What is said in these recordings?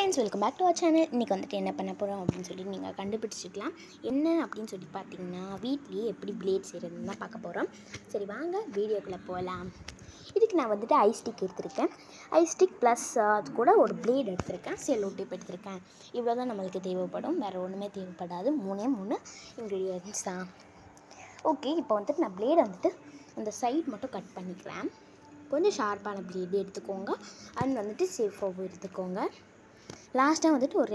friends welcome back to our channel இன்றைக்கி வந்துட்டு என்ன பண்ண போகிறோம் அப்படின்னு சொல்லி நீங்கள் கண்டுபிடிச்சிக்கலாம் என்ன அப்படின்னு சொல்லி பார்த்தீங்கன்னா வீட்லேயே எப்படி பிளேட் செய்கிறதுன்னு தான் பார்க்க போகிறோம் சரி வாங்க வீடியோக்குள்ளே போகலாம் இதுக்கு நான் வந்துட்டு ஐ ஸ்டிக் எடுத்திருக்கேன் ஐ ஸ்டிக் ப்ளஸ் அது கூட ஒரு பிளேட் எடுத்திருக்கேன் செல்லோ டேப் எடுத்திருக்கேன் இவ்வளோ தான் நம்மளுக்கு தேவைப்படும் வேறு ஒன்றுமே தேவைப்படாது மூணே மூணு இன்க்ரீடியன்ஸ் தான் ஓகே இப்போ வந்துட்டு நான் பிளேடை வந்துட்டு அந்த சைட் மட்டும் கட் பண்ணிக்கிறேன் கொஞ்சம் ஷார்ப்பான பிளேடு எடுத்துக்கோங்க அண்ட் வந்துட்டு சேஃபாகவும் எடுத்துக்கோங்க லாஸ்ட்டாக வந்துட்டு ஒரு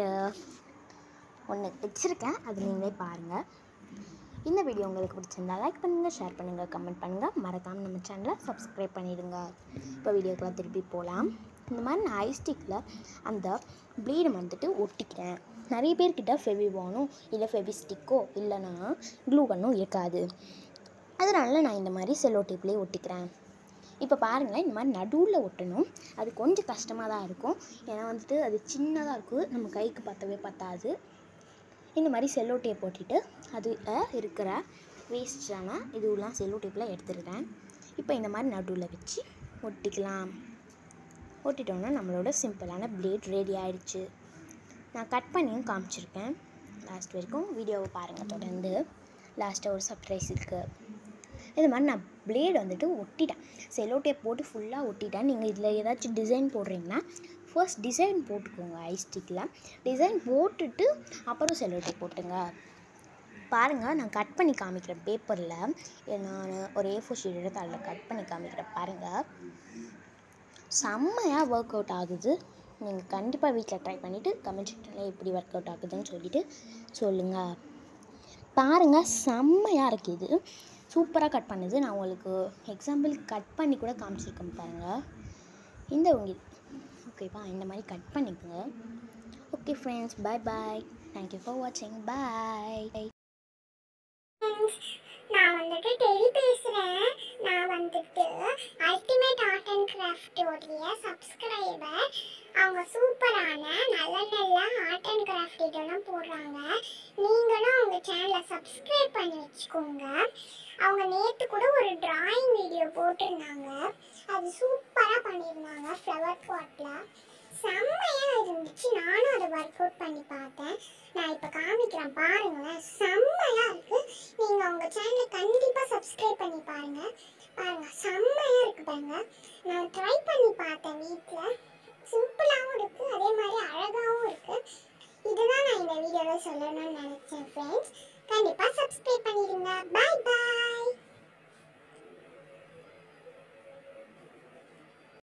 ஒன்று வச்சுருக்கேன் அது நீங்களே பாருங்கள் இந்த வீடியோ உங்களுக்கு பிடிச்சிருந்தா லைக் பண்ணுங்கள் ஷேர் பண்ணுங்கள் கமெண்ட் பண்ணுங்கள் மறக்காமல் நம்ம சேனலை சப்ஸ்கிரைப் பண்ணிடுங்க இப்போ வீடியோக்கெலாம் திருப்பி போகலாம் இந்த மாதிரி நான் ஐஸ்டிக்கில் அந்த ப்ளீடை வந்துட்டு ஒட்டிக்கிறேன் நிறைய பேர்கிட்ட ஃபெவிவானோ இல்லை ஃபெவி ஸ்டிக்கோ இல்லைன்னா க்ளூ கன்னும் இருக்காது அதனால நான் இந்த மாதிரி செல்லோ டேப்லேயே ஒட்டிக்கிறேன் இப்போ பாருங்களேன் இந்த மாதிரி நடுவில் ஒட்டணும் அது கொஞ்சம் கஷ்டமாக தான் இருக்கும் ஏன்னா வந்துட்டு அது சின்னதாக இருக்கும் நம்ம கைக்கு பத்தவே பத்தாது இந்த மாதிரி செல்லோ டேப் ஒட்டிட்டு அதில் இருக்கிற வேஸ்டான இதுவெல்லாம் செல்லோ டேப்பில் எடுத்துடுறேன் இப்போ இந்த மாதிரி நடுவில் வச்சு ஒட்டிக்கலாம் ஒட்டிட்டோன்னா நம்மளோட சிம்பிளான பிளேட் ரெடி ஆயிடுச்சு நான் கட் பண்ணியும் காமிச்சிருக்கேன் லாஸ்ட் வரைக்கும் வீடியோவை பாருங்கள் தொடர்ந்து லாஸ்ட்டாக ஒரு சர்ப்ரைஸ் இருக்குது இது மாதிரி நான் பிளேட் வந்துட்டு ஒட்டிட்டேன் செலோ டேப் போட்டு ஃபுல்லாக ஒட்டிட்டேன் நீங்கள் இதில் ஏதாச்சும் டிசைன் போடுறீங்கன்னா ஃபர்ஸ்ட் டிசைன் போட்டுக்கோங்க ஐஸ்டிக்கில் டிசைன் போட்டுட்டு அப்புறம் செலோ டேப் போட்டுங்க பாருங்கள் நான் கட் பண்ணி காமிக்கிறேன் பேப்பரில் நான் ஒரு ஏ ஃபோர் ஷீட் எடுத்து அதில் கட் பண்ணி காமிக்கிறேன் பாருங்கள் செம்மையாக ஒர்க் அவுட் ஆகுது நீங்கள் கண்டிப்பாக வீட்டில் ட்ரை பண்ணிவிட்டு கமெண்ட் செக்ஷனில் எப்படி ஒர்க் அவுட் ஆகுதுன்னு சொல்லிவிட்டு சொல்லுங்கள் பாருங்கள் செம்மையாக இருக்குது சூப்பராக கட் பண்ணுது நான் உங்களுக்கு எக்ஸாம்பிள் கட் பண்ணி கூட காமிச்சிருக்கேன் பாருங்கள் இந்த உங்க ஓகேவா இந்த மாதிரி கட் பண்ணிக்கோங்க okay friends bye bye thank you for வாட்சிங் பாய் நான் வந்துட்டு டெய்லி பேசுகிறேன் நான் வந்துட்டு அல்டிமேட் ஆர்ட் அண்ட் கிராஃப்டோடைய சப்ஸ்கிரைபர் அவங்க சூப்பரான நல்ல நல்ல ஆர்ட் அண்ட் கிராஃப்ட் இதெல்லாம் போடுறாங்க நீங்களும் அவங்க சேனலை சப்ஸ்கிரைப் பண்ணி வச்சுக்கோங்க அவங்க நேற்று கூட ஒரு டிராயிங் வீடியோ போட்டிருந்தாங்க அது சூப்பராக பண்ணியிருந்தாங்க ஃப்ளவர் பாட்டில் செம்மையாக இருந்துச்சு நானும் அதை ஒர்க் அவுட் பண்ணி பார்த்தேன் நான் இப்போ காமிக்கிறேன் பாருங்களேன் செம்மையாக இருக்குது நீங்கள் உங்கள் சேனலை கண்டிப்பாக சப்ஸ்கிரைப் பண்ணி பாருங்கள் பாருங்கள் செம்மையாக இருக்குது பாருங்க நான் ட்ரை பண்ணி பார்த்தேன் வீட்டில் சிம்பிளாகவும் இருக்குது அதே மாதிரி அழகாகவும் இருக்குது இதுதான் நான் இந்த வீடியோவில் சொல்லணும்னு நினச்சேன் ஃப்ரெண்ட்ஸ் கண்டிப்பாக சப்ஸ்கிரைப் பண்ணிடுங்க பாய் பாய்